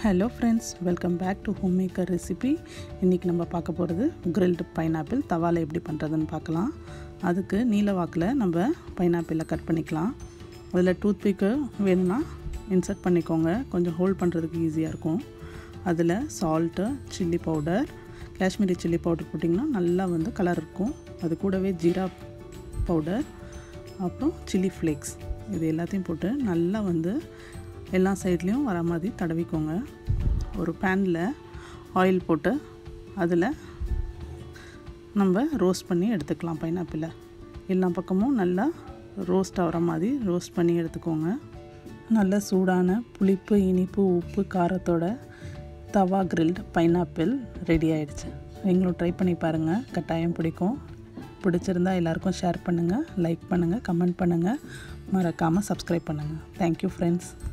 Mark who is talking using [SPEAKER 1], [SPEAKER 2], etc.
[SPEAKER 1] hello friends welcome back to home maker recipe இன்றைக்கி நம்ம பார்க்க போகிறது கிரில்டு பைனாப்பிள் தவாவில் எப்படி பண்ணுறதுன்னு பார்க்கலாம் அதுக்கு நீல வாக்கில் நம்ம பைனாப்பிளை கட் பண்ணிக்கலாம் அதில் டூத் பிக்கு வேணும்னா இன்சர்ட் பண்ணிக்கோங்க கொஞ்சம் ஹோல்ட் பண்ணுறதுக்கு ஈஸியாக இருக்கும் அதில் salt chilli powder Kashmiri chilli powder போட்டிங்கன்னா நல்லா வந்து கலர் இருக்கும் அது கூடவே ஜீரா பவுடர் அப்புறம் சில்லி ஃப்ளேக்ஸ் இது எல்லாத்தையும் போட்டு நல்லா வந்து எல்லா சைட்லேயும் வர மாதிரி தடவிக்கோங்க ஒரு பேனில் ஆயில் போட்டு அதில் நம்ம ரோஸ்ட் பண்ணி எடுத்துக்கலாம் பைனாப்பிளை எல்லா பக்கமும் நல்லா ரோஸ்ட் ஆகிற மாதிரி ரோஸ்ட் பண்ணி எடுத்துக்கோங்க நல்ல சூடான புளிப்பு இனிப்பு உப்பு காரத்தோட தவா கிரில்டு பைனாப்பிள் ரெடி ஆயிடுச்சு நீங்களும் ட்ரை பண்ணி பாருங்கள் கட்டாயம் பிடிக்கும் பிடிச்சிருந்தா எல்லாருக்கும் ஷேர் பண்ணுங்கள் லைக் பண்ணுங்கள் கமெண்ட் பண்ணுங்கள் மறக்காமல் சப்ஸ்கிரைப் பண்ணுங்கள் தேங்க்யூ ஃப்ரெண்ட்ஸ்